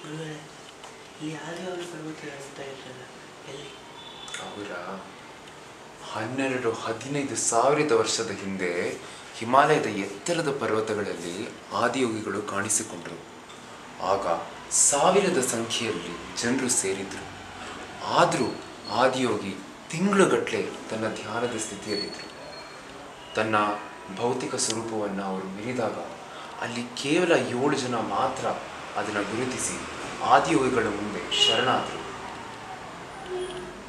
ಗುರುಗಳೇ ಇಲ್ಲಿ ಆದಿಯೋಗಿ ಪರ್ವತ ಹೇಳ್ತಾ ಇರ್ತಲ್ಲ ಎಲ್ಲಿ ಅವರ ಹನ್ನೆರಡು ಹದಿನೈದು ಸಾವಿರದ ವರ್ಷದ ಹಿಂದೆ ಹಿಮಾಲಯದ ಎತ್ತರದ ಪರ್ವತಗಳಲ್ಲಿ ಆದಿಯೋಗಿಗಳು ಕಾಣಿಸಿಕೊಂಡರು ಆಗ ಸಾವಿರದ ಸಂಖ್ಯೆಯಲ್ಲಿ ಜನರು ಸೇರಿದ್ರು ಆದರೂ ಆದಿಯೋಗಿ ತಿಂಗಳುಗಟ್ಟಲೆ ತನ್ನ ಧ್ಯಾನದ ಸ್ಥಿತಿಯಲ್ಲಿದ್ದರು ತನ್ನ ಭೌತಿಕ ಸ್ವರೂಪವನ್ನು ಅವರು ಮಿರಿದಾಗ ಅಲ್ಲಿ ಕೇವಲ ಏಳು ಜನ ಮಾತ್ರ ಅದನ್ನು ಗುರುತಿಸಿ ಆದಿಯೋಗಿಗಳ ಮುಂದೆ ಶರಣಾದರು